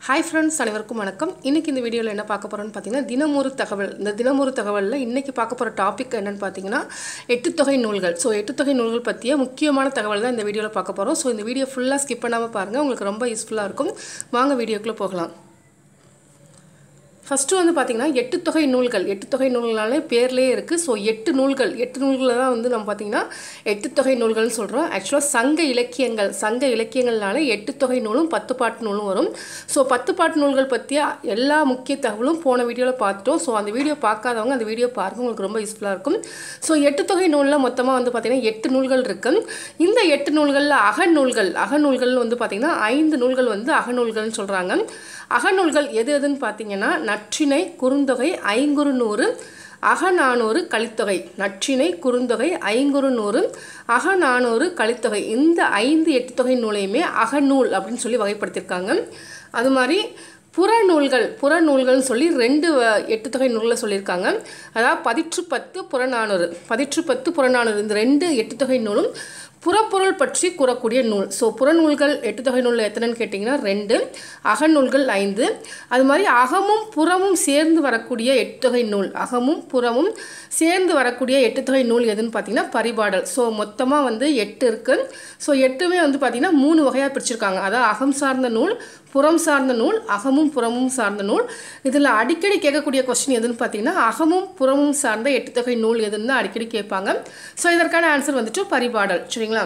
hi friends அனைவருக்கும் வணக்கம் இன்றைக்கி இந்த வீடியோவில் என்ன பார்க்க போகிறோம்னு பார்த்தீங்கன்னா தினமொரு தகவல் இந்த தினமொரு தகவலில் இன்றைக்கி பார்க்க போகிற டாபிக் என்னென்னு பார்த்தீங்கன்னா எட்டுத்தொகை நூல்கள் ஸோ எட்டுத்தொகை நூல்கள் பற்றிய முக்கியமான தகவல் தான் இந்த வீடியோவில் பார்க்க போகிறோம் ஸோ இந்த வீடியோ ஃபுல்லாக ஸ்கிப் பண்ணாமல் பாருங்கள் உங்களுக்கு ரொம்ப யூஸ்ஃபுல்லாக இருக்கும் வாங்க வீடியோக்குள்ளே போகலாம் ஃபஸ்ட்டு வந்து பார்த்திங்கன்னா எட்டு தொகை நூல்கள் எட்டு தொகை நூல்களாலே பேர்லேயே இருக்குது ஸோ எட்டு நூல்கள் எட்டு நூல்களை தான் வந்து நம்ம பார்த்திங்கன்னா எட்டு தொகை நூல்கள்னு சொல்கிறோம் ஆக்சுவலாக சங்க இலக்கியங்கள் சங்க இலக்கியங்கள்னால எட்டு தொகை நூலும் பத்து பாட்டு நூலும் வரும் ஸோ பத்து பாட்டு நூல்கள் பற்றிய எல்லா முக்கிய தகவலும் போன வீடியோவில் பார்த்துட்டோம் ஸோ அந்த வீடியோ பார்க்காதவங்க அந்த வீடியோ பாருங்க உங்களுக்கு ரொம்ப யூஸ்ஃபுல்லாக இருக்கும் ஸோ எட்டு தொகை நூலில் மொத்தமாக வந்து பார்த்திங்கன்னா எட்டு நூல்கள் இருக்குது இந்த எட்டு நூல்களில் அகநூல்கள் அகநூல்கள் வந்து பார்த்திங்கன்னா ஐந்து நூல்கள் வந்து அகநூல்கள்னு சொல்கிறாங்க அகநூல்கள் எது எதுன்னு பார்த்தீங்கன்னா நற்றிணை குறுந்தொகை ஐங்குறு நூறு அகநானூறு கலித்தொகை நற்றிணை குறுந்தொகை ஐங்குறு நூறு அகநானூறு கலித்தொகை இந்த ஐந்து எட்டு தொகை நூலையுமே அகநூல் அப்படின்னு சொல்லி வகைப்படுத்தியிருக்காங்க அது மாதிரி புறநூல்கள் புறநூல்கள்னு சொல்லி ரெண்டு வ- எட்டு தொகை நூலில் சொல்லியிருக்காங்க அதாவது பதிற்று பத்து புறநானூறு பதிற்று பத்து புறநானூறு இந்த ரெண்டு எட்டு தொகை நூலும் புறப்பொருள் பற்றி கூறக்கூடிய நூல் ஸோ புறநூல்கள் எட்டு தொகை நூலில் எத்தனைன்னு கேட்டிங்கன்னா ரெண்டு அகநூல்கள் ஐந்து அது மாதிரி அகமும் புறமும் சேர்ந்து வரக்கூடிய எட்டு தொகை நூல் அகமும் புறமும் சேர்ந்து வரக்கூடிய எட்டு தொகை நூல் எதுன்னு பார்த்தீங்கன்னா பரிபாடல் ஸோ மொத்தமாக வந்து எட்டு இருக்குது ஸோ எட்டுமே வந்து பார்த்திங்கன்னா மூணு வகையாக பிரிச்சிருக்காங்க அதாவது அகம் சார்ந்த நூல் புறம் சார்ந்த நூல் அகமும் புறமும் சார்ந்த நூல் இதில் அடிக்கடி கேட்கக்கூடிய கொஸ்டின் எதுன்னு பார்த்தீங்கன்னா அகமும் புறமும் சார்ந்த எட்டு தொகை நூல் எதுன்னு தான் அடிக்கடி கேட்பாங்க ஸோ இதற்கான ஆன்சர் வந்துட்டு பரிபாடல் சரிங்களா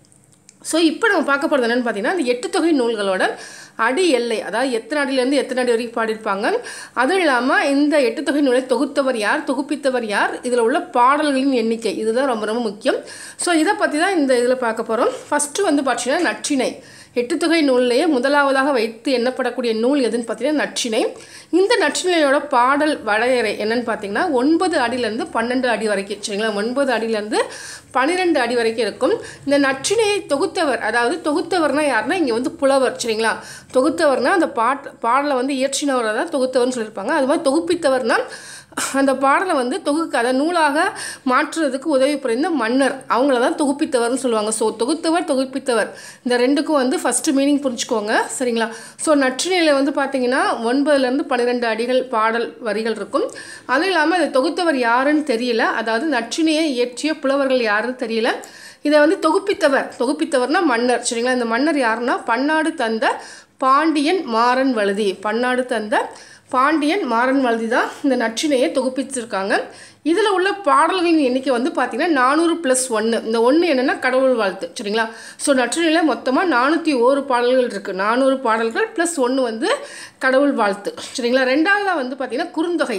ஸோ இப்போ நம்ம பார்க்க போகிறது என்னென்னு பார்த்தீங்கன்னா இந்த எட்டு தொகை நூல்களோட அடி எல்லை அதாவது எத்தனை அடியிலேருந்து எத்தனை அடி வரைக்கும் பாடியிருப்பாங்க அதுவும் இல்லாமல் இந்த எட்டு தொகை நூலை தொகுத்தவர் யார் தொகுப்பித்தவர் யார் இதில் உள்ள பாடல்களின் எண்ணிக்கை இதுதான் ரொம்ப ரொம்ப முக்கியம் ஸோ இதை பற்றி தான் இந்த இதில் பார்க்க போகிறோம் ஃபஸ்ட்டு வந்து பார்த்தீங்கன்னா நற்றிணை எட்டு தொகை நூல்லையே முதலாவதாக வைத்து எண்ணப்படக்கூடிய நூல் எதுன்னு பார்த்தீங்கன்னா நற்றிணை இந்த நற்றிணையோட பாடல் வரையறை என்னன்னு பார்த்தீங்கன்னா ஒன்பது அடியிலேருந்து பன்னெண்டு அடி வரைக்கும் சரிங்களா ஒன்பது அடியிலேருந்து பன்னிரெண்டு அடி வரைக்கும் இருக்கும் இந்த நற்றிணையை தொகுத்தவர் அதாவது தொகுத்தவர்னா யாருன்னா இங்கே வந்து புலவர் சரிங்களா தொகுத்தவர்னா அந்த பாட் பாடலை வந்து இயற்றினவரை தான் தொகுத்தவர்னு சொல்லியிருப்பாங்க அது மாதிரி தொகுப்பித்தவர்னா அந்த பாடலை வந்து தொகுக்க அதை நூலாக மாற்றுறதுக்கு உதவி புரிந்த மன்னர் அவங்கள தான் தொகுப்பித்தவர்னு சொல்லுவாங்க ஸோ தொகுத்தவர் தொகுப்பித்தவர் இந்த ரெண்டுக்கும் வந்து ஃபஸ்ட்டு மீனிங் புரிஞ்சுக்கோங்க சரிங்களா ஸோ நற்றிணையில் வந்து பார்த்தீங்கன்னா ஒன்பதுலேருந்து பன்னிரெண்டு அடிகள் பாடல் வரிகள் இருக்கும் அதுவும் இல்லாமல் அதை தொகுத்தவர் யாருன்னு தெரியல அதாவது நற்றிணையை இயற்றிய புலவர்கள் யாருன்னு தெரியல இதை வந்து தொகுப்பித்தவர் தொகுப்பித்தவர்னா மன்னர் சரிங்களா இந்த மன்னர் யாருன்னா பன்னாடு தந்த பாண்டியன் மாறன் வழுதி பன்னாடு தந்த பாண்டியன் மாறன் வழுதி தான் இந்த நற்றினையை தொகுப்பிச்சிருக்காங்க இதில் உள்ள பாடல்களின் எண்ணிக்கை வந்து பார்த்திங்கன்னா நானூறு ப்ளஸ் ஒன்று இந்த ஒன்று என்னென்னா கடவுள் வாழ்த்து சரிங்களா ஸோ நற்றினையில் மொத்தமாக நானூற்றி ஓரு பாடல்கள் இருக்குது நானூறு பாடல்கள் ப்ளஸ் ஒன்று வந்து கடவுள் வாழ்த்து சரிங்களா ரெண்டாவதாக வந்து பார்த்திங்கன்னா குறுந்தொகை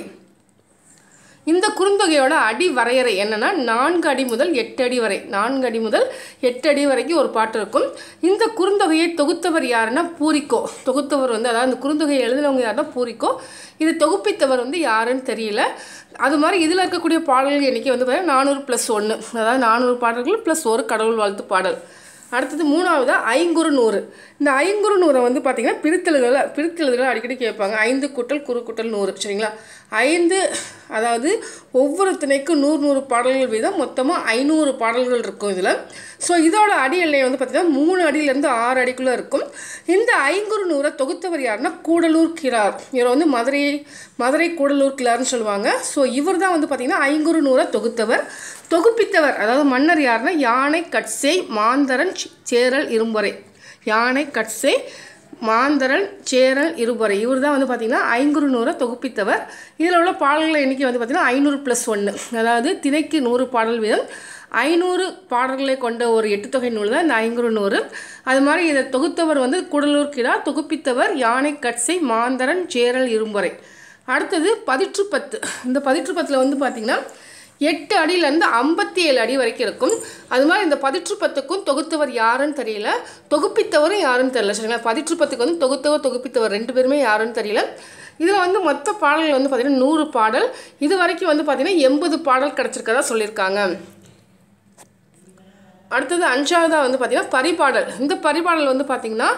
இந்த குறுந்தொகையோட அடி வரையறை என்னன்னா நான்கு அடி முதல் எட்டு அடி வரை நான்கு அடி முதல் எட்டு அடி வரைக்கும் ஒரு பாட்டு இருக்கும் இந்த குறுந்தொகையை தொகுத்தவர் யாருன்னா பூரிக்கோ தொகுத்தவர் வந்து அதாவது இந்த குறுந்தொகையை எழுதினவங்க யாருன்னா பூரிக்கோ இது தொகுப்பித்தவர் வந்து யாருன்னு தெரியல அது மாதிரி இதில் இருக்கக்கூடிய பாடல்கள் எண்ணிக்கை வந்து பார்த்தீங்கன்னா நானூறு ப்ளஸ் ஒன்று அதாவது நானூறு பாடல்கள் ப்ளஸ் ஒரு கடவுள் வாழ்த்து பாடல் அடுத்தது மூணாவது ஐங்குறு நூறு இந்த ஐங்குறு நூறை வந்து பார்த்திங்கன்னா பிரித்தெழுகளை பிரித்தெழுதுகளை அடிக்கடி கேட்பாங்க ஐந்து கூட்டல் குறு கூட்டல் நூறு சரிங்களா ஐந்து அதாவது ஒவ்வொரு திணைக்கும் நூறு நூறு பாடல்கள் வீதம் மொத்தமாக ஐநூறு பாடல்கள் இருக்கும் இதில் ஸோ இதோட அடி எல்லை வந்து பார்த்திங்கன்னா மூணு அடியிலேருந்து ஆறு அடிக்குள்ளே இருக்கும் இந்த ஐங்குறு நூறை தொகுத்தவர் யாருன்னா கூடலூர் கிழார் இவர் வந்து மதுரை மதுரை கூடலூர் கிழார்னு சொல்லுவாங்க ஸோ இவர் தான் வந்து பார்த்திங்கன்னா ஐங்குறு நூறை தொகுத்தவர் தொகுப்பித்தவர் அதாவது மன்னர் யாருன்னா யானை கட்சை மாந்தரன் சி- சேரல் இரும்பொறை யானை கட்சை மாந்தரன் சேரல் இருபொறை இவர் தான் வந்து பார்த்திங்கன்னா ஐங்குறு நூறை தொகுப்பித்தவர் இதில் உள்ள பாடல்கள் எண்ணிக்கை வந்து பார்த்திங்கன்னா ஐநூறு ப்ளஸ் ஒன்று அதாவது திணைக்கு நூறு பாடல் வீதம் ஐநூறு பாடல்களை கொண்ட ஒரு எட்டு தொகை நூல் தான் இந்த ஐங்குறு நூறு அது மாதிரி இதை தொகுத்தவர் வந்து கூடலூர் கிடா தொகுப்பித்தவர் யானை கட்சை மாந்தரன் சேரல் இரும்பொறை அடுத்தது பதிற்று பத்து இந்த பதிற்று பத்தில் வந்து பார்த்திங்கன்னா எட்டு அடியிலேருந்து ஐம்பத்தி ஏழு அடி வரைக்கும் இருக்கும் அது மாதிரி இந்த பதிற்று பத்துக்கும் தொகுத்தவர் யாருன்னு தெரியல தொகுப்பித்தவரும் யாருன்னு தெரியல சரிங்களா பதிற்று பத்துக்கு வந்து தொகுத்தவர் தொகுப்பித்தவர் ரெண்டு பேருமே யாருன்னு தெரியல இதில் வந்து மொத்த பாடல்கள் வந்து பார்த்திங்கன்னா நூறு பாடல் இது வரைக்கும் வந்து பார்த்திங்கன்னா எண்பது பாடல் கிடச்சிருக்கதா சொல்லியிருக்காங்க அடுத்தது அஞ்சாவதாக வந்து பார்த்திங்கன்னா பரிபாடல் இந்த பரிபாடல் வந்து பார்த்திங்கன்னா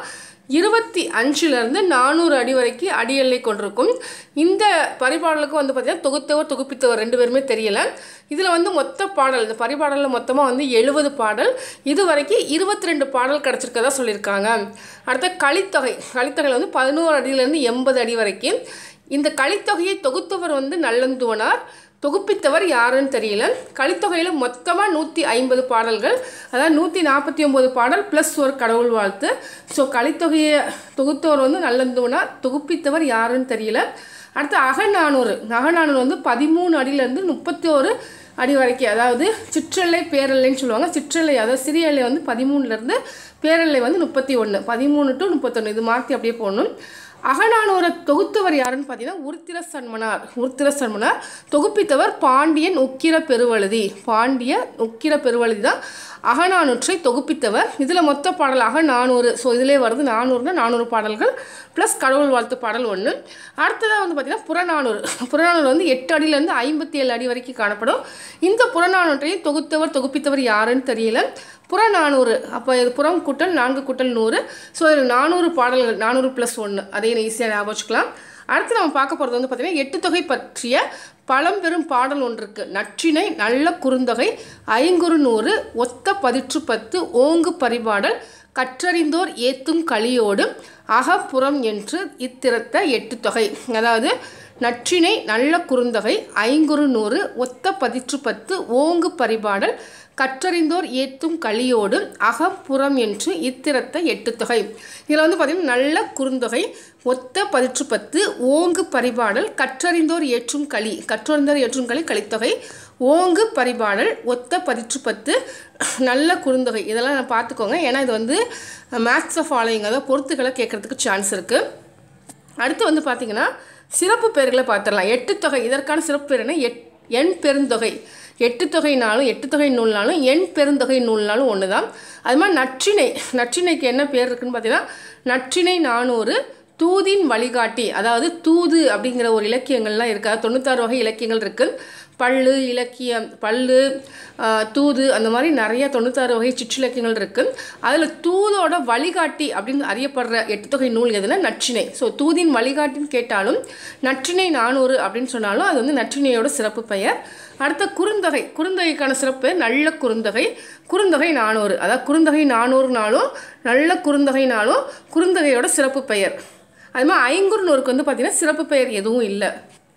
இருபத்தி அஞ்சுலேருந்து நானூறு அடி வரைக்கும் அடி எல்லை கொண்டிருக்கும் இந்த பரிபாடலுக்கு வந்து பார்த்திங்கன்னா தொகுத்தவர் தொகுப்பித்தவர் ரெண்டு பேருமே தெரியல இதில் வந்து மொத்த பாடல் இந்த பரிபாடலில் மொத்தமாக வந்து எழுபது பாடல் இது வரைக்கும் இருபத்தி ரெண்டு பாடல் கிடச்சிருக்கதா சொல்லியிருக்காங்க அடுத்த கலித்தொகை கலித்தொகையில் வந்து பதினோரு அடியிலேருந்து எண்பது அடி வரைக்கும் இந்த கலித்தொகையை தொகுத்தவர் வந்து நல்லந்துவனார் தொகுப்பித்தவர் யாருன்னு தெரியல கலித்தொகையில் மொத்தமாக நூற்றி ஐம்பது பாடல்கள் அதாவது நூற்றி நாற்பத்தி ஒம்பது பாடல் ப்ளஸ் ஒரு கடவுள் வாழ்த்து ஸோ கலித்தொகையை தொகுத்தவர் வந்து நல்லந்துவனார் தொகுப்பித்தவர் யாருன்னு தெரியல அடுத்து அகநானூறு அகநானூறு வந்து பதிமூணு அடியிலேருந்து முப்பத்தி ஒரு அடி வரைக்கும் அதாவது சிற்றெல்லை பேரெல்லைன்னு சொல்லுவாங்க சிற்றெல்லை அதாவது சிறிய எல்லை வந்து பதிமூணுலேருந்து பேரெல்லை வந்து முப்பத்தி ஒன்று பதிமூணு டு முப்பத்தொன்று இது மாற்றி அப்படியே போடணும் அகநானூரை தொகுத்தவர் யாருன்னு பார்த்தீங்கன்னா உருத்திர சன்மனார் உருத்திர சன்மனார் தொகுப்பித்தவர் பாண்டியன் உக்கிர பெருவழுதி பாண்டிய உக்கிர பெருவழுதி தான் அகநானூற்றை தொகுப்பித்தவர் இதில் மொத்த பாடல் அகநானூறு ஸோ இதிலே வருது நானூறுனா நானூறு பாடல்கள் ப்ளஸ் கடவுள் வாழ்த்து பாடல் ஒன்று அடுத்ததாக வந்து பார்த்திங்கன்னா புறநானூறு புறநானூறு வந்து எட்டு அடியிலேருந்து ஐம்பத்தி ஏழு அடி வரைக்கும் காணப்படும் இந்த புறநானூற்றையும் தொகுத்தவர் தொகுப்பித்தவர் யாருன்னு தெரியல புறநானூறு அப்போ இது புறம் கூட்டல் நான்கு கூட்டல் நூறு ஸோ இதில் நானூறு பாடல்கள் நானூறு ப்ளஸ் ஒன்று அதையும் ஈஸியாக ஞாபகம் வச்சுக்கலாம் அடுத்து நம்ம பார்க்க போகிறது வந்து பார்த்திங்கன்னா எட்டு தொகை பற்றிய பழம்பெரும் பாடல் ஒன்று இருக்குது நற்றினை நல்ல குறுந்தொகை ஐங்குறு நூறு ஒத்த பதிற்று பத்து ஓங்கு பரிபாடல் கற்றறிந்தோர் ஏத்தும் களியோடு அகப்புறம் என்று இத்திரத்த எட்டு தொகை அதாவது நற்றினை நல்ல குறுந்தொகை ஐங்குறு நூறு ஒத்த பதிற்று பத்து ஓங்கு பரிபாடல் கற்றறிந்தோர் ஏத்தும் களியோடு அகப்புறம் என்று இத்திரத்த எட்டு தொகை இதில் வந்து பார்த்திங்கன்னா நல்ல குறுந்தொகை ஒத்த பதிற்று பத்து ஓங்கு பரிபாடல் கற்றறிந்தோர் ஏற்றும் களி கற்றறிந்தோர் ஏற்றும் களி கலித்தொகை ஓங்கு பரிபாடல் ஒத்த பதிற்று பத்து நல்ல குறுந்தொகை இதெல்லாம் நான் பார்த்துக்கோங்க ஏன்னா இது வந்து மேத்ஸ் ஆஃப் ஃபாலோயிங் அதாவது பொறுத்துக்களை கேட்குறதுக்கு சான்ஸ் இருக்குது அடுத்து வந்து பார்த்தீங்கன்னா சிறப்பு பெயர்களை பார்த்துடலாம் எட்டு தொகை இதற்கான சிறப்பு பேர் என்ன எட் எண் பெருந்தொகை எட்டு தொகைனாலும் எட்டு தொகை நூல்னாலும் எண் பெருந்தொகை நூல்னாலும் ஒன்று தான் அது மாதிரி நற்றிணை நற்றிணைக்கு என்ன பேர் இருக்குன்னு பார்த்தீங்கன்னா நற்றிணை நானூறு தூதின் வழிகாட்டி அதாவது தூது அப்படிங்கிற ஒரு இலக்கியங்கள்லாம் இருக்குது அதாவது தொண்ணூத்தாறு வகை இலக்கியங்கள் இருக்குது பள்ளு இலக்கியம் பள்ளு ஆஹ், தூது அந்த மாதிரி நிறைய தொண்ணூத்தாறு வகை சிற்றிலக்கியங்கள் இருக்குது அதில் தூதோட வழிகாட்டி அப்படின்னு அறியப்படுற எட்டு தொகை நூல் எதுனா நற்றிணை ஸோ தூதின் வழிகாட்டின்னு கேட்டாலும் நற்றிணை நானூறு அப்படின்னு சொன்னாலும் அது வந்து நற்றிணையோட சிறப்பு பெயர் அடுத்த குறுந்தொகை குறுந்தொகைக்கான சிறப்பு பெயர் நல்ல குறுந்தொகை குறுந்தொகை நானூறு அதாவது குறுந்தொகை நானூறுனாலும் நல்ல குறுந்தொகைனாலும் குறுந்தொகையோட சிறப்பு பெயர் அது மாதிரி ஐங்குறுநூறுக்கு வந்து பார்த்திங்கன்னா சிறப்பு பெயர் எதுவும் இல்லை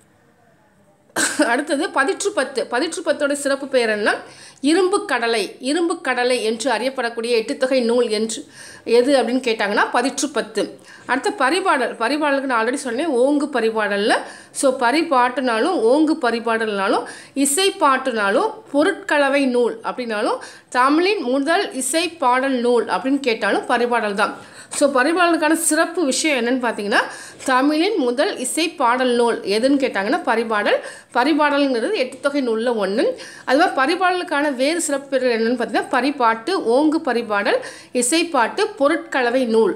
அடுத்தது பதிற்று பத்து பதிற்று பத்தோட சிறப்பு பெயர் என்ன இரும்பு கடலை இரும்பு கடலை என்று அறியப்படக்கூடிய எட்டுத்தொகை நூல் என்று எது அப்படின்னு கேட்டாங்கன்னா பதிற்று பத்து அடுத்த பரிபாடல் பரிபாடலுக்கு நான் ஆல்ரெடி சொன்னேன் ஓங்கு பரிபாடலில் ஸோ பரிபாட்டுனாலும் ஓங்கு பரிபாடல்னாலும் இசைப்பாட்டுனாலும் பொருட்கலவை நூல் அப்படின்னாலும் தமிழின் முதல் இசை பாடல் நூல் அப்படின்னு கேட்டாலும் பரிபாடல் தான் ஸோ பரிபாடலுக்கான சிறப்பு விஷயம் என்னன்னு பார்த்தீங்கன்னா தமிழின் முதல் இசை பாடல் நூல் எதுன்னு கேட்டாங்கன்னா பரிபாடல் பரிபாடல்ங்கிறது எட்டு தொகை நூலில் ஒன்று அது மாதிரி பரிபாடலுக்கான வேறு சிறப்பு பேர் என்னன்னு பார்த்தீங்கன்னா பரிபாட்டு ஓங்கு பரிபாடல் இசைப்பாட்டு பொருட்கலவை நூல்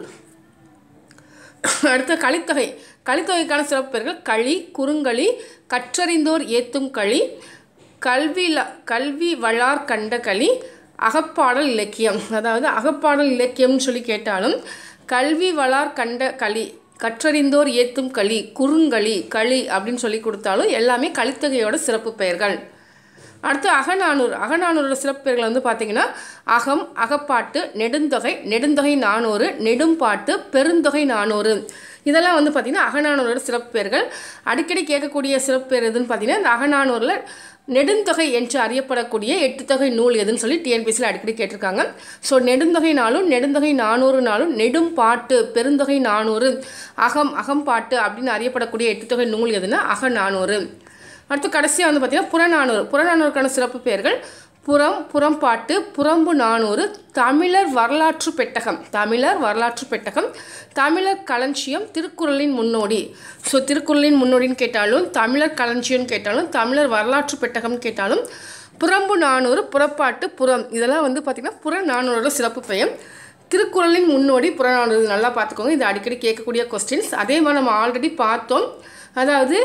அடுத்த கலித்தொகை கலித்தொகைக்கான சிறப்பு பெயர்கள் களி குறுங்களி கற்றறிந்தோர் ஏத்தும் களி கல்வி ல- கல்வி வளார் கண்ட களி அகப்பாடல் இலக்கியம் அதாவது அகப்பாடல் இலக்கியம்னு சொல்லி கேட்டாலும் கல்வி வளார் கண்ட களி கற்றறிந்தோர் ஏத்தும் களி குறுங்களி களி அப்படின்னு சொல்லி கொடுத்தாலும் எல்லாமே கலித்தொகையோட சிறப்பு பெயர்கள் அடுத்து அகநானூறு அகநானூரோட சிறப்பு பெயர்கள் வந்து பார்த்தீங்கன்னா அகம் அகப்பாட்டு நெடுந்தொகை நெடுந்தொகை நானூறு நெடும்பாட்டு பெருந்தொகை நானூறு இதெல்லாம் வந்து பார்த்திங்கன்னா அகநானூரோட சிறப்பு பெயர்கள் அடிக்கடி கேட்கக்கூடிய சிறப்பு பேர் எதுன்னு பார்த்தீங்கன்னா இந்த அகநானூரில் நெடுந்தொகை என்று அறியப்படக்கூடிய எட்டு தொகை நூல் எதுன்னு சொல்லி டிஎன்பிசியில் அடிக்கடி கேட்டிருக்காங்க ஸோ நெடுந்தொகை நாளும் நெடுந்தொகை நானூறு நாளும் நெடும் பாட்டு பெருந்தொகை நானூறு அகம் அகம்பாட்டு அப்படின்னு அறியப்படக்கூடிய எட்டு தொகை நூல் எதுன்னா அகநானூறு அடுத்து கடைசியாக வந்து பார்த்திங்கன்னா புறநானூறு புறநானூறுக்கான சிறப்பு பெயர்கள் புறம் புறம்பாட்டு புறம்பு நானூறு தமிழர் வரலாற்று பெட்டகம் தமிழர் வரலாற்று பெட்டகம் தமிழர் களஞ்சியம் திருக்குறளின் முன்னோடி ஸோ திருக்குறளின் முன்னோடின்னு கேட்டாலும் தமிழர் களஞ்சியம்னு கேட்டாலும் தமிழர் வரலாற்று பெட்டகம்னு கேட்டாலும் புறம்பு நானூறு புறப்பாட்டு புறம் இதெல்லாம் வந்து பார்த்திங்கன்னா புற நானூறோட சிறப்பு பெயர் திருக்குறளின் முன்னோடி புறநானூறு இது நல்லா பார்த்துக்கோங்க இது அடிக்கடி கேட்கக்கூடிய கொஸ்டின்ஸ் அதே மாதிரி நம்ம ஆல்ரெடி பார்த்தோம் அதாவது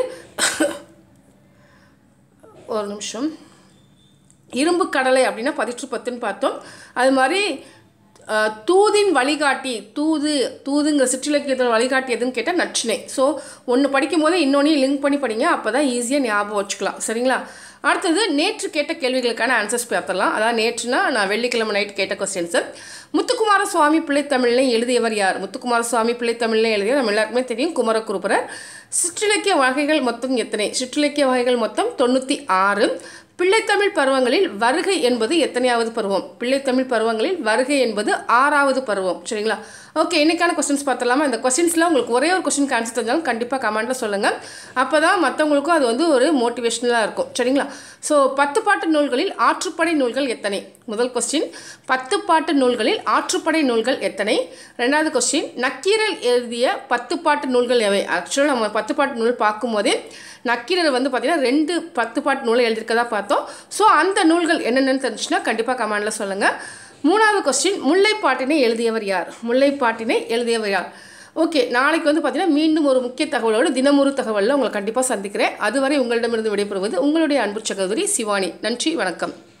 ஒரு நிமிஷம் இரும்பு கடலை அப்படின்னா பதிற்று பத்துன்னு பார்த்தோம் அது மாதிரி அஹ், தூதின் வழிகாட்டி தூது தூதுங்கிற சிற்றிலக்கியத்தோட வழிகாட்டி எதுன்னு கேட்டால் நச்சினை ஸோ ஒன்று படிக்கும் போதே இன்னொன்னையும் லிங்க் பண்ணி படிங்க அப்போ தான் ஈஸியாக ஞாபகம் வச்சுக்கலாம் சரிங்களா அடுத்தது நேற்று கேட்ட கேள்விகளுக்கான ஆன்சர்ஸ் பார்த்துடலாம் அதான் நேற்றுனா நான் வெள்ளிக்கிழமை நைட் கேட்ட கொஸ்டின்ஸு முத்துக்குமார சுவாமி பிள்ளைத்தமிழில் எழுதியவர் யார் முத்துக்குமார சுவாமி பிள்ளைத்தமிழில் எழுதிய நம்ம எல்லாருக்குமே தெரியும் குமரகுருபரர் சிற்றிலக்கிய வகைகள் மொத்தம் எத்தனை சிற்றிலக்கிய வகைகள் மொத்தம் தொண்ணூற்றி ஆறு பிள்ளைத்தமிழ் பருவங்களில் வருகை என்பது எத்தனையாவது பருவம் பிள்ளைத்தமிழ் பருவங்களில் வருகை என்பது ஆறாவது பருவம் சரிங்களா ஓகே இன்னைக்கான கொஸ்டின்ஸ் பார்த்தலாமா இந்த கொஸ்டின்ஸில் உங்களுக்கு ஒரே ஒரு கொஸ்டின் ஆன்சர் தெரிஞ்சாலும் கண்டிப்பாக கமெண்ட்டில் சொல்லுங்கள் அப்போ தான் மற்றவங்களுக்கும் அது வந்து ஒரு மோட்டிவேஷனலாக இருக்கும் சரிங்களா ஸோ பத்து பாட்டு நூல்களில் ஆற்றுப்படை நூல்கள் எத்தனை முதல் கொஸ்டின் பத்து பாட்டு நூல்களில் ஆற்றுப்படை நூல்கள் எத்தனை ரெண்டாவது கொஸ்டின் நக்கீரல் எழுதிய பத்து பாட்டு நூல்கள் எவை ஆக்சுவலாக நம்ம பத்து பாட்டு நூல் பார்க்கும்போதே நக்கீரர் வந்து பார்த்தீங்கன்னா ரெண்டு பத்து பாட்டு நூலை எழுதியிருக்கதா பார்த்தோம் ஸோ அந்த நூல்கள் என்னென்னு தெரிஞ்சுன்னா கண்டிப்பாக கமெண்டில் சொல்லுங்கள் மூணாவது கொஸ்டின் முல்லைப்பாட்டினை எழுதியவர் யார் முல்லைப்பாட்டினை எழுதியவர் யார் ஓகே நாளைக்கு வந்து பார்த்தீங்கன்னா மீண்டும் ஒரு முக்கிய தகவலோடு தினமொரு தகவலில் உங்களை கண்டிப்பாக சந்திக்கிறேன் அதுவரை உங்களிடமிருந்து விடைபெறுவது உங்களுடைய அன்பு சகோதரி சிவானி நன்றி வணக்கம்